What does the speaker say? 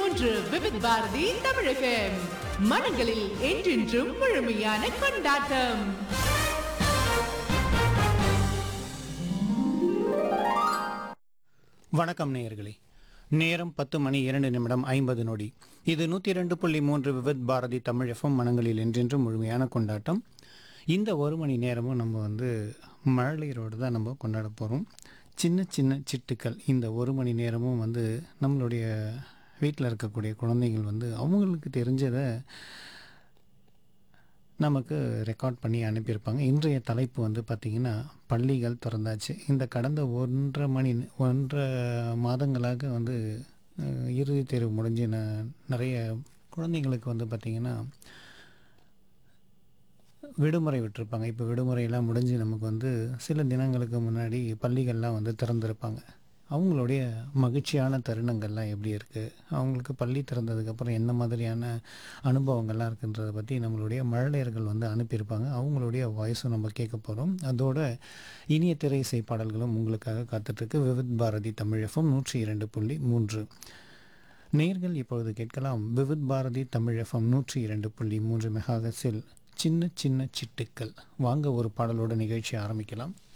மூன்று விவித் பாரதி தமிழகம் மனங்களில் என்றென்றும் முழுமையான கொண்டாட்டம் வணக்கம் நேயர்களே நேரம் பத்து மணி இரண்டு நிமிடம் ஐம்பது நொடி இது நூற்றி ரெண்டு புள்ளி மூன்று விவித் பாரதி தமிழ் எஃப்எம் மனங்களில் என்றென்றும் முழுமையான கொண்டாட்டம் இந்த ஒரு மணி நேரமும் நம்ம வந்து மழலையரோடு தான் நம்ம கொண்டாட போகிறோம் சின்ன சின்ன சிட்டுக்கள் இந்த ஒரு மணி நேரமும் வந்து நம்மளுடைய வீட்டில் இருக்கக்கூடிய குழந்தைகள் வந்து அவங்களுக்கு தெரிஞ்சதை நமக்கு ரெக்கார்ட் பண்ணி அனுப்பியிருப்பாங்க இன்றைய தலைப்பு வந்து பார்த்திங்கன்னா பள்ளிகள் திறந்தாச்சு இந்த கடந்த ஒன்றரை மணி ஒன்றரை மாதங்களாக வந்து அஹ், இறுதித் தேர்வு முடிஞ்சு ந- நிறைய குழந்தைங்களுக்கு வந்து பார்த்திங்கன்னா விடுமுறை விட்டிருப்பாங்க இப்போ விடுமுறையெல்லாம் முடிஞ்சு நமக்கு வந்து சில தினங்களுக்கு முன்னாடி பள்ளிகள்லாம் வந்து திறந்திருப்பாங்க அவங்களுடைய மகிழ்ச்சியான தருணங்கள்லாம் எப்படி இருக்குது அவங்களுக்கு பள்ளி திறந்ததுக்கப்புறம் என்ன மாதிரியான அனுபவங்கள்லாம் இருக்குன்றதை பற்றி நம்மளுடைய மழலையர்கள் வந்து அனுப்பியிருப்பாங்க அவங்களுடைய வாய்ஸும் நம்ம கேட்க போகிறோம் அதோட இனிய திரை இசை பாடல்களும் உங்களுக்காக காத்துட்ருக்கு விவித் பாரதி தமிழ் எஃப்எம் நூற்றி இரண்டு புள்ளி மூன்று நேர்கள் இப்பொழுது கேட்கலாம் விவித் பாரதி தமிழ் எஃப்எம் நூற்றி இரண்டு புள்ளி மூன்று மெகாகஸில் சின்ன சின்ன சிட்டுக்கள் வாங்க ஒரு பாடலோட நிகழ்ச்சி ஆரம்பிக்கலாம்